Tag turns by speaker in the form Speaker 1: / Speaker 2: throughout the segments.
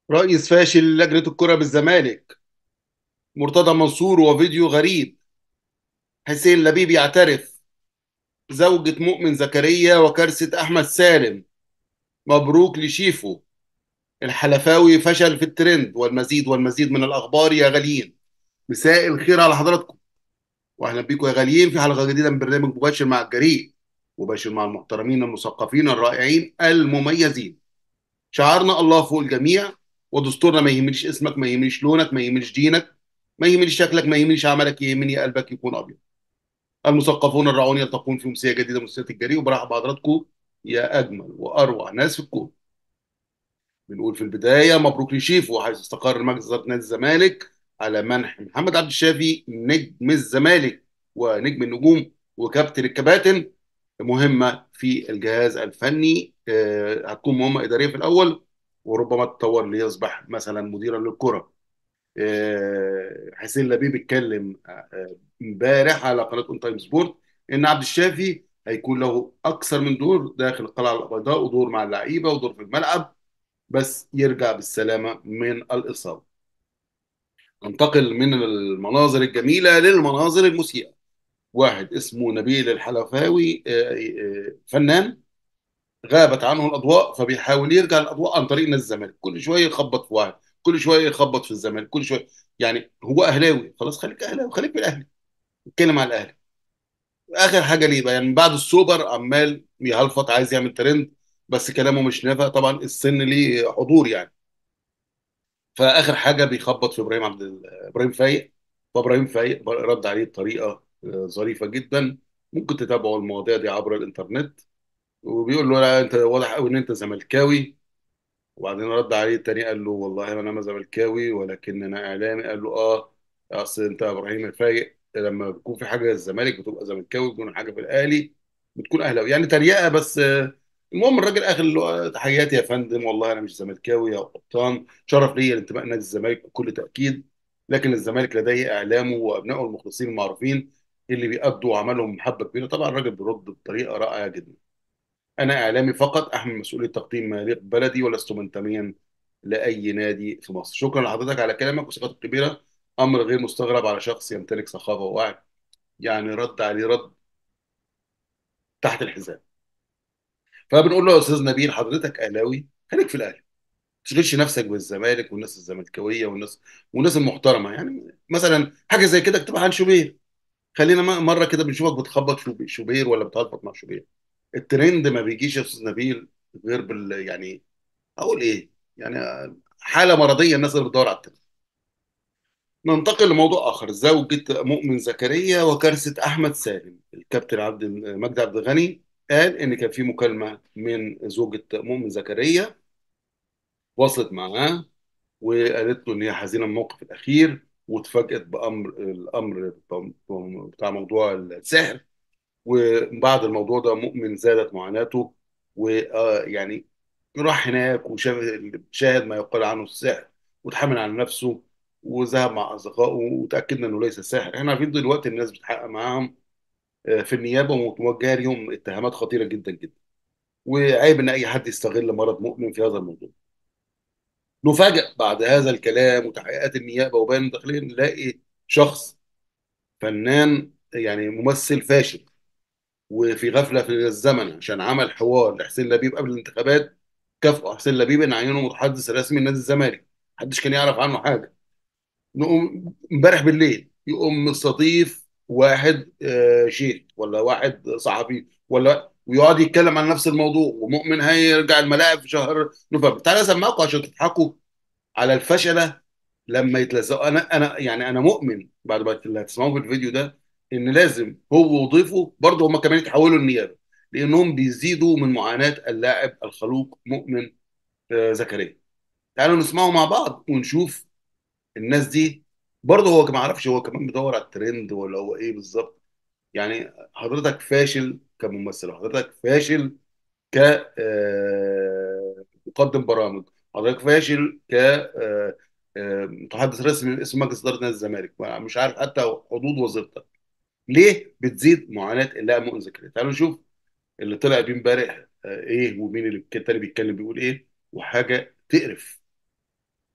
Speaker 1: رئيس فاشل لجنة الكرة بالزمالك مرتضى منصور وفيديو غريب حسين لبيب يعترف زوجة مؤمن زكريا وكارثة أحمد سالم مبروك لشيفو الحلفاوي فشل في الترند والمزيد والمزيد من الأخبار يا غاليين مساء الخير على حضراتكم وأهلا بيكم يا غاليين في حلقة جديدة من برنامج مباشر مع الجريء مباشر مع المحترمين المثقفين الرائعين المميزين شعارنا الله فوق الجميع ودستورنا ما يهمنيش اسمك ما يهمنيش لونك ما يهمنيش دينك ما يهمنيش شكلك ما يهمنيش عملك يهمني قلبك يكون ابيض المثقفون الرعون يلتقون في امسيه جديده من سيره الجريء وبرحب بحضراتكم يا اجمل واروع ناس في الكون بنقول في البدايه مبروك لشيفو حيث استقر مجلس اداره نادي الزمالك على منح محمد عبد الشافي نجم الزمالك ونجم النجوم وكابتن الكباتن مهمه في الجهاز الفني آه، هتكون مهمه اداريه في الاول وربما تتطور ليصبح مثلا مديرا للكره آه، حسين لبيب اتكلم آه، امبارح على قناه اون تايم سبورت ان عبد الشافي هيكون له اكثر من دور داخل القلعه البيضاء ودور مع اللعيبه ودور في الملعب بس يرجع بالسلامه من الاصابه. ننتقل من المناظر الجميله للمناظر المسيئه. واحد اسمه نبيل الحلفاوي آه، آه، فنان غابت عنه الاضواء فبيحاول يرجع الاضواء عن طريق نادي الزمالك كل شويه يخبط في واحد كل شويه يخبط في الزمالك كل شويه يعني هو اهلاوي خلاص خليك اهلاوي خليك في الاهلي اتكلم على الاهلي اخر حاجه ليه بقى يعني من بعد السوبر عمال يهلفط عايز يعمل ترند بس كلامه مش نافع طبعا السن ليه حضور يعني فاخر حاجه بيخبط في ابراهيم عبد ال- ابراهيم فايق فابراهيم فايق رد عليه بطريقه آه، ظريفه جدا ممكن تتابعوا المواضيع دي عبر الانترنت وبيقول له لا انت واضح قوي ان انت زملكاوي وبعدين رد عليه التاني قال له والله انا ما زملكاوي ولكن انا اعلامي قال له اه اصل انت يا ابراهيم الفايق لما بيكون في حاجه الزمالك بتبقى زملكاوي بيكون حاجه في الاهلي بتكون اهلاوي يعني تريقه بس آه، المهم الراجل اخر اللي هو تحياتي يا فندم والله انا مش زملكاوي يا قبطان شرف لي الانتماء لنادي الزمالك بكل تاكيد لكن الزمالك لديه اعلامه وابنائه المخلصين المعروفين اللي بيأدوا عملهم محبه كبيره طبعا الراجل بيرد بطريقه رائعه جدا أنا إعلامي فقط أحمل مسؤولية تقديم ما يليق ببلدي ولست منتميا لأي نادي في مصر شكرا لحضرتك على كلامك وثقتك الكبيرة أمر غير مستغرب على شخص يمتلك ثقافة ووعي يعني رد عليه رد تحت الحزام فبنقول له يا أستاذ نبيل حضرتك أهلاوي خليك في الأهلي ما تشغلش نفسك بالزمالك والناس الزملكاوية والناس والناس المحترمة يعني مثلا حاجة زي كده اكتبها عن شوبير خلينا م- مرة كده بنشوفك بتخبط شوبي- شوبير ولا بتهبط مع شوبير الترند ما بيجيش يا أستاذ نبيل غير بال يعني اقول ايه يعني حاله مرضيه الناس اللي بتدور على التنميه ننتقل لموضوع اخر زوجة مؤمن زكريا وكارثة احمد سالم الكابتن عبد مجدي عبد الغني قال ان كان في مكالمه من زوجة مؤمن زكريا وصلت معاه وقالت له ان هي حزينه من الموقف الاخير واتفاجئت بامر الامر بتاع موضوع السحر وبعد الموضوع ده مؤمن زادت معاناته ويعني راح هناك وشاف شاهد ما يقال عنه السحر وتحمل على نفسه وذهب مع اصدقائه وتاكدنا انه ليس ساحر احنا عارفين دلوقتي الناس بتحقق معاهم آه، في النيابه وموجهه ليهم اتهامات خطيره جدا جدا وعيب ان اي حد يستغل مرض مؤمن في هذا الموضوع نفاجأ بعد هذا الكلام وتحقيقات النيابه وبيان داخليا نلاقي شخص فنان يعني ممثل فاشل وفي غفله في الزمن عشان عمل حوار لحسين لبيب قبل الانتخابات كافئوا حسين لبيب ان عينه متحدث رسمي لنادي الزمالك محدش كان يعرف عنه حاجه نقوم امبارح بالليل يقوم مستضيف واحد آه، شيخ ولا واحد صحفي ولا ويقعد يتكلم عن نفس الموضوع ومؤمن هيرجع الملاعب في شهر نوفمبر تعالى اسمعكم عشان تضحكوا على الفشله لما يتلزقوا انا انا يعني انا مؤمن بعد ما اللي هتسمعوه في الفيديو ده ان لازم هو وضيفه برضه هم كمان يتحولوا النيابه لانهم بيزيدوا من معاناه اللاعب الخلوق مؤمن آه، زكريا تعالوا نسمعه مع بعض ونشوف الناس دي برضه هو ما اعرفش هو كمان بيدور على الترند ولا هو ايه بالظبط يعني حضرتك فاشل كممثل حضرتك فاشل ك آه، مقدم برامج حضرتك فاشل ك آه، آه، متحدث رسمي باسم مجلس اداره نادي الزمالك مش عارف حتى حدود وظيفتك ليه بتزيد معاناه اللاعب مؤمن زكريا تعالوا نشوف اللي طلع بيه امبارح آه، ايه ومين اللي التاني بيتكلم بيقول ايه وحاجه تقرف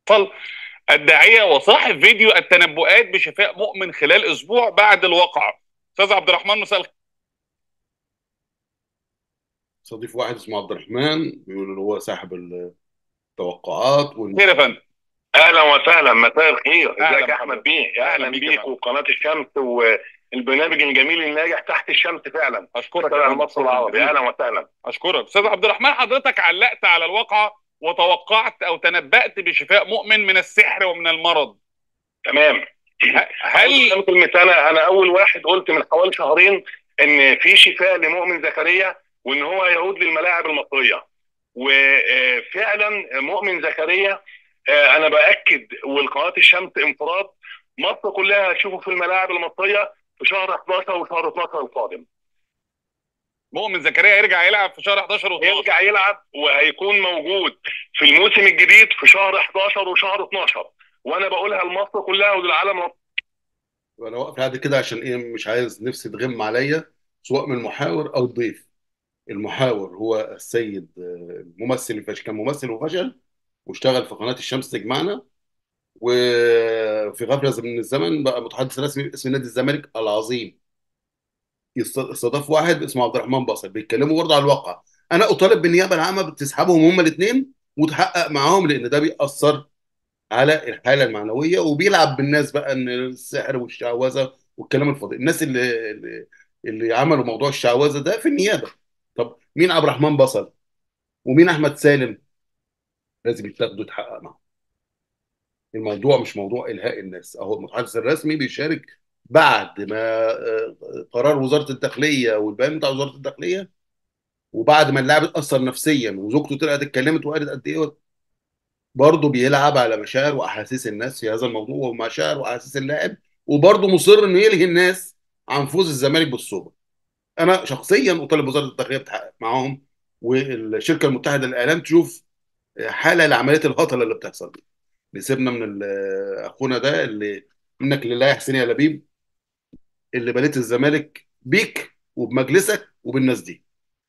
Speaker 2: الداعيه وصاحب فيديو التنبؤات بشفاء مؤمن خلال اسبوع بعد الواقعه استاذ عبد الرحمن مساء الخير
Speaker 1: استضيف واحد اسمه عبد الرحمن بيقول ان هو صاحب التوقعات وال...
Speaker 2: خير يا فندم
Speaker 3: اهلا وسهلا مساء الخير
Speaker 2: أهلا
Speaker 3: ازيك يا احمد بيه
Speaker 2: أهلا
Speaker 3: اهلا
Speaker 2: بيك يا
Speaker 3: بيك
Speaker 2: فندم.
Speaker 3: وقناه الشمس والبرنامج الجميل الناجح تحت الشمس فعلا
Speaker 2: اشكرك يا
Speaker 3: شكرا
Speaker 2: فندم.
Speaker 3: مصر العربي اهلا وسهلا
Speaker 2: اشكرك استاذ عبد الرحمن حضرتك علقت على الواقعه وتوقعت او تنبأت بشفاء مؤمن من السحر ومن المرض
Speaker 3: تمام
Speaker 2: ه- هل
Speaker 3: هل كلمة انا انا اول واحد قلت من حوالي شهرين ان في شفاء لمؤمن زكريا وان هو يعود للملاعب المصريه وفعلا مؤمن زكريا آه، انا باكد والقناه الشمس انفراد مصر كلها هتشوفه في الملاعب المصريه في شهر 11 وشهر 12 القادم
Speaker 2: مؤمن زكريا يرجع يلعب في شهر 11 و12
Speaker 3: هيرجع يلعب وهيكون موجود في الموسم الجديد في شهر 11 وشهر 12 وانا بقولها لمصر كلها وللعالم
Speaker 1: انا واقف لحد كده عشان ايه مش عايز نفسي تغم عليا سواء من المحاور او الضيف المحاور هو السيد آه، الممثل اللي فشل كان ممثل وفشل واشتغل في قناة الشمس تجمعنا وفي غفلة من الزمن بقى متحدث رسمي باسم نادي الزمالك العظيم يست- استضاف واحد اسمه عبد الرحمن باصر بيتكلموا برضه على الواقع انا اطالب بالنيابه العامه بتسحبهم هما الاثنين وتحقق معاهم لان ده بيأثر على الحاله المعنويه وبيلعب بالناس بقى ان السحر والشعوذه والكلام الفاضي الناس اللي اللي, اللي عملوا موضوع الشعوذه ده في النيابه طب مين عبد الرحمن بصل ومين احمد سالم لازم يتاخدوا يتحقق معاهم الموضوع مش موضوع الهاء الناس اهو المتحدث الرسمي بيشارك بعد ما آه، قرار وزاره الداخليه والبيان بتاع وزاره الداخليه وبعد ما اللاعب اتاثر نفسيا وزوجته طلعت اتكلمت وقالت قد ايه برضه بيلعب على مشاعر واحاسيس الناس في هذا الموضوع ومشاعر واحاسيس اللاعب وبرضه مصر انه يلهي الناس عن فوز الزمالك بالسوبر انا شخصيا اطالب وزاره الداخليه بتحقق معاهم والشركه المتحده للاعلام تشوف حاله لعمليه الهطله اللي بتحصل دي نسيبنا من ال- اخونا ده اللي منك لله يا حسين يا لبيب اللي بنيت الزمالك بيك وبمجلسك وبالناس دي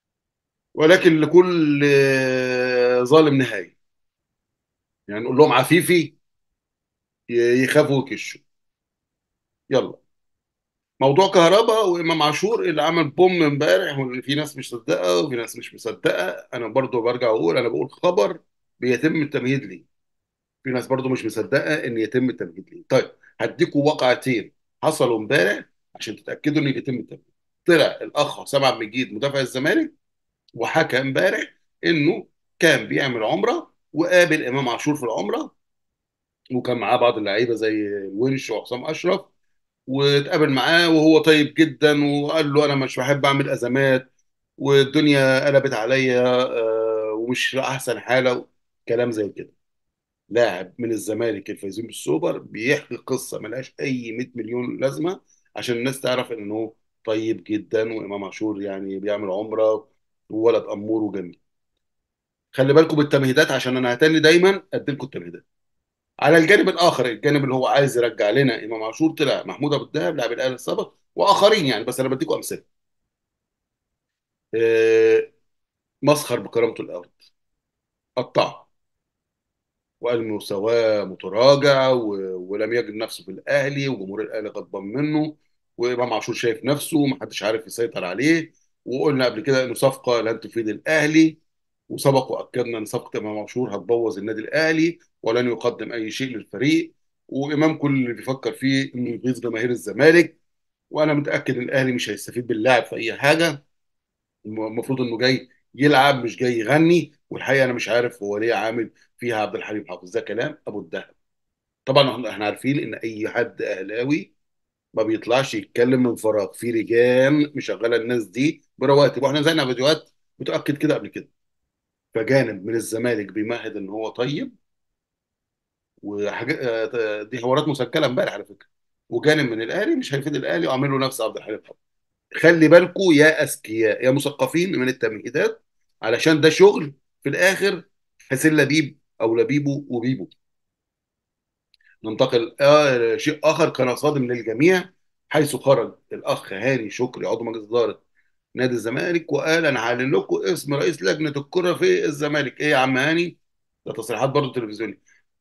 Speaker 1: ولكن لكل ظالم نهايه يعني نقول لهم عفيفي ي- يخافوا ويكشوا يلا موضوع كهرباء وامام عاشور اللي عمل بوم امبارح واللي في ناس مش مصدقه وفي ناس مش مصدقه انا برضو برجع اقول انا بقول خبر بيتم التمهيد ليه في ناس برضو مش مصدقه ان يتم التمهيد ليه طيب هديكوا واقعتين حصلوا امبارح عشان تتاكدوا ان يتم التمهيد طلع الاخ حسام عبد المجيد مدافع الزمالك وحكى امبارح انه كان بيعمل عمره وقابل امام عاشور في العمره وكان معاه بعض اللعيبه زي الونش وحسام اشرف واتقابل معاه وهو طيب جدا وقال له انا مش بحب اعمل ازمات والدنيا قلبت عليا آه، ومش احسن حاله كلام زي كده لاعب من الزمالك الفايزين بالسوبر بيحكي قصه ملهاش اي 100 مليون لازمه عشان الناس تعرف انه طيب جدا وامام عاشور يعني بيعمل عمره وولد امور وجميل خلي بالكم بالتمهيدات عشان انا هتاني دايما ادي لكم التمهيدات على الجانب الاخر الجانب اللي هو عايز يرجع لنا امام عاشور طلع محمود ابو الدهب لاعب الاهلي السابق واخرين يعني بس انا بديكم امثله آه، مسخر بكرامته الارض قطعه وقال مستواه متراجع و- ولم يجد نفسه في الاهلي وجمهور الاهلي غضبان منه وامام عاشور شايف نفسه ومحدش عارف يسيطر عليه وقلنا قبل كده انه صفقه لن تفيد الاهلي وسبق واكدنا ان صفقه امام عاشور هتبوظ النادي الاهلي ولن يقدم اي شيء للفريق وامام كل اللي بيفكر فيه انه يغيظ جماهير الزمالك وانا متاكد ان الاهلي مش هيستفيد باللاعب في اي حاجه المفروض انه جاي يلعب مش جاي يغني والحقيقه انا مش عارف هو ليه عامل فيها عبد الحليم حافظ ده كلام ابو الدهب طبعا احنا إحنا عارفين ان اي حد اهلاوي ما بيطلعش يتكلم من فراغ في لجان مشغله الناس دي برواتب واحنا نزلنا فيديوهات بتاكد كده قبل كده فجانب من الزمالك بيمهد ان هو طيب وحاجات آه، دي حوارات مسجله امبارح على فكره وجانب من الاهلي مش هيفيد الاهلي وعامل له نفس عبد الحليم حافظ خلي بالكوا يا اذكياء يا مثقفين من التمهيدات علشان ده شغل في الاخر حسين لبيب او لبيبو وبيبو ننتقل آه شيء اخر كان صادم للجميع حيث خرج الاخ هاني شكري عضو مجلس اداره نادي الزمالك وقال انا هعلن لكم اسم رئيس لجنه الكره في الزمالك ايه يا عم هاني ده تصريحات برضه تلفزيونيه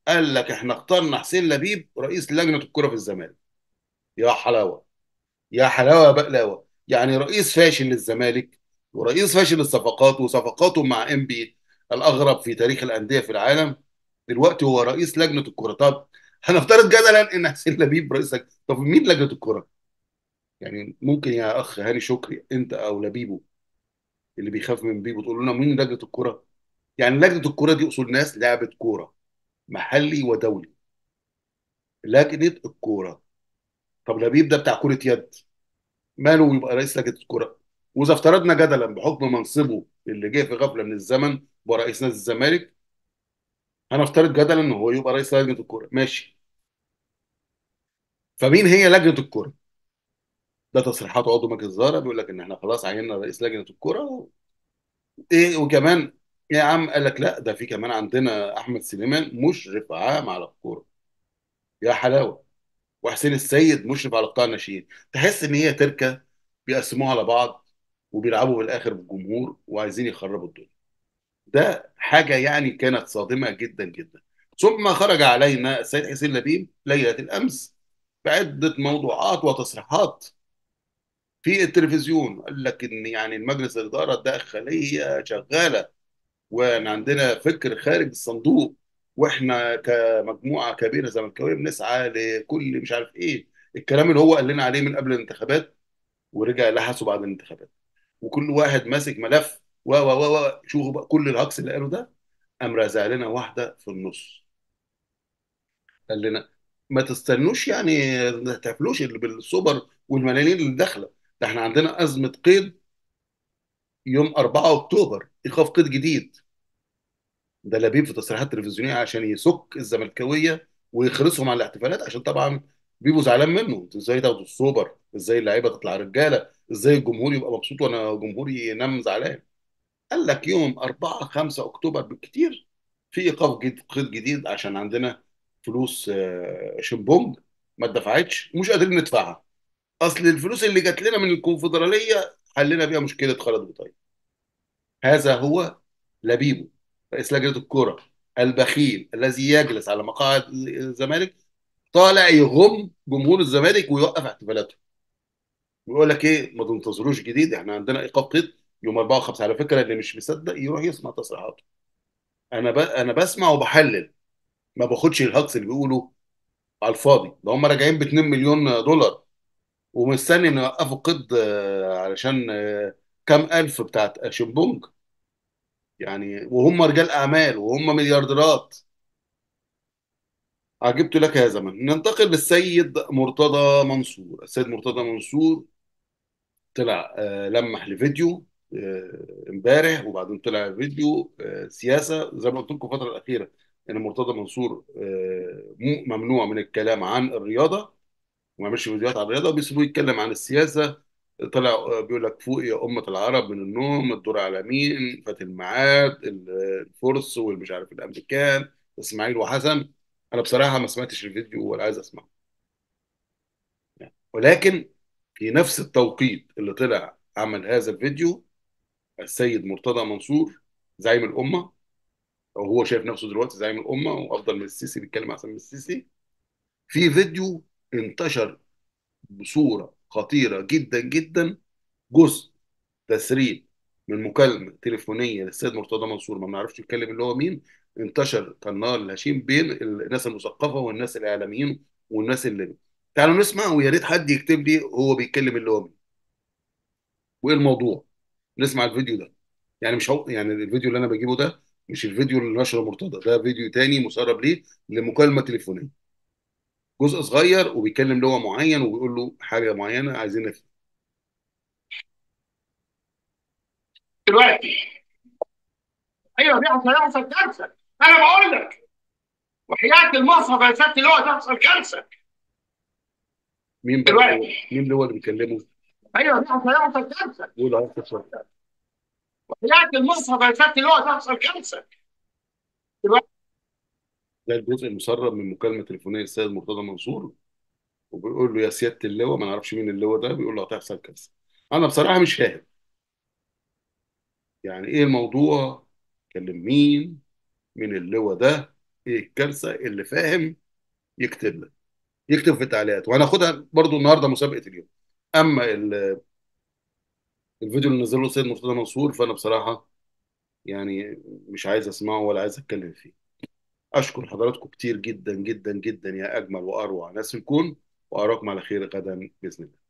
Speaker 1: قال لك احنا اخترنا حسين لبيب رئيس لجنه الكره في الزمالك يا حلاوه يا حلاوه يا بقلاوه يعني رئيس فاشل للزمالك ورئيس فاشل للصفقات وصفقاته مع ام بي الاغرب في تاريخ الانديه في العالم دلوقتي هو رئيس لجنه الكره طب هنفترض جدلا ان حسين لبيب رئيس لجنه طب مين لجنه الكره؟ يعني ممكن يا اخ هاني شكري انت او لبيبو اللي بيخاف من بيبو تقول لنا مين لجنه الكره؟ يعني لجنه الكره دي اصول ناس لعبت كوره محلي ودولي لجنه الكوره طب لبيب ده بتاع كره يد ماله يبقى رئيس لجنه الكره واذا افترضنا جدلا بحكم منصبه اللي جه في غفله من الزمن ورئيس نادي الزمالك هنفترض جدلا ان هو يبقى رئيس لجنه الكوره ماشي فمين هي لجنه الكوره ده تصريحات عضو مجلس الاداره بيقول لك ان احنا خلاص عيننا رئيس لجنه الكوره و... ايه وكمان يا عم قال لك لا ده في كمان عندنا احمد سليمان مشرف عام على الكوره يا حلاوه وحسين السيد مشرف على قطاع الناشئين تحس ان هي تركه بيقسموها على بعض وبيلعبوا بالاخر بالجمهور وعايزين يخربوا الدنيا ده حاجه يعني كانت صادمه جدا جدا ثم خرج علينا السيد حسين لبيب ليله الامس بعده موضوعات وتصريحات في التلفزيون قال لك ان يعني المجلس الاداره ده خليه شغاله وان عندنا فكر خارج الصندوق واحنا كمجموعه كبيره زملكاويه بنسعى لكل مش عارف ايه الكلام اللي هو قال لنا عليه من قبل الانتخابات ورجع لحسه بعد الانتخابات وكل واحد ماسك ملف و و و و شوفوا بقى كل الهجص اللي قاله ده قام رازع لنا واحده في النص قال لنا ما تستنوش يعني ما تحفلوش اللي بالسوبر والملايين اللي داخله ده احنا عندنا ازمه قيد يوم 4 اكتوبر ايقاف قيد جديد ده لبيب في تصريحات تلفزيونيه عشان يسك الزملكاويه ويخرسهم على الاحتفالات عشان طبعا بيبو زعلان منه انتوا ازاي تاخدوا السوبر ازاي اللعيبه تطلع رجاله ازاي الجمهور يبقى مبسوط وانا جمهوري ينام زعلان قال لك يوم 4 5 اكتوبر بالكتير في ايقاف جد- قيد جديد عشان عندنا فلوس آه، شمبونج ما اتدفعتش ومش قادرين ندفعها اصل الفلوس اللي جات لنا من الكونفدراليه حلينا بيها مشكله خالد بطيب هذا هو لبيبو رئيس لجنه الكره البخيل الذي يجلس على مقاعد الزمالك طالع يغم جمهور الزمالك ويوقف احتفالاته ويقول لك ايه ما تنتظروش جديد احنا عندنا ايقاف قيد يوم 4 5 على فكره اللي مش مصدق يروح يسمع تصريحاته انا ب... انا بسمع وبحلل ما باخدش الهجص اللي بيقولوا على الفاضي ده هم راجعين ب 2 مليون دولار ومستني ان يوقفوا قيد آه، علشان آه، كام الف بتاعت شمبونج يعني وهم رجال اعمال وهم مليارديرات عجبت لك يا زمن ننتقل للسيد مرتضى منصور السيد مرتضى منصور طلع آه، لمح لفيديو آه، امبارح وبعدين طلع فيديو آه، سياسه زي ما قلت لكم الفتره الاخيره ان مرتضى منصور آه، م- ممنوع من الكلام عن الرياضه وما يعملش فيديوهات عن الرياضه وبيسيبوه يتكلم عن السياسه طلع آه، بيقول لك فوق يا أمة العرب من النوم الدور على مين فات الميعاد ال- الفرس والمش عارف الامريكان اسماعيل وحسن انا بصراحه ما سمعتش الفيديو ولا عايز اسمعه ولكن في نفس التوقيت اللي طلع عمل هذا الفيديو السيد مرتضى منصور زعيم الامه او هو شايف نفسه دلوقتي زعيم الامه وافضل من السيسي بيتكلم احسن من السيسي في فيديو انتشر بصوره خطيره جدا جدا جزء تسريب من مكالمه تليفونيه للسيد مرتضى منصور ما بنعرفش يتكلم اللي هو مين انتشر كالنار الهشيم بين الناس المثقفه والناس الاعلاميين والناس اللي تعالوا نسمع ويا ريت حد يكتب لي هو بيتكلم اللي هو مين وايه الموضوع نسمع الفيديو ده يعني مش هو يعني الفيديو اللي انا بجيبه ده مش الفيديو اللي نشره مرتضى ده فيديو تاني مسرب ليه لمكالمه تليفونيه جزء صغير وبيتكلم لغه معين وبيقول له حاجه معينه عايزين نفهم
Speaker 3: دلوقتي ايوه دي هيحصل كارثه انا بقول لك وحياه المصحف يا سيادة اللي هو تحصل كارثه
Speaker 1: مين بقى
Speaker 3: دلوقتي.
Speaker 1: هو؟ مين اللي هو اللي بيكلمه
Speaker 3: ايوه دي هيحصل كارثه
Speaker 1: يقول هيحصل
Speaker 3: وحياه المصحف يا سيادة اللي هو تحصل كارثه
Speaker 1: ده الجزء المسرب من مكالمه تليفونيه للسيد مرتضى منصور وبيقول له يا سياده اللواء ما نعرفش مين اللواء ده بيقول له هتحصل كارثه انا بصراحه مش فاهم يعني ايه الموضوع كلم مين مين اللواء ده ايه الكارثه اللي فاهم يكتب لك يكتب في التعليقات وهناخدها برضو النهارده مسابقه اليوم اما ال- الفيديو اللي نزله سيد مرتضى منصور فانا بصراحه يعني مش عايز اسمعه ولا عايز اتكلم فيه اشكر حضراتكم كتير جدا جدا جدا يا اجمل واروع ناس في الكون واراكم على خير غدا باذن الله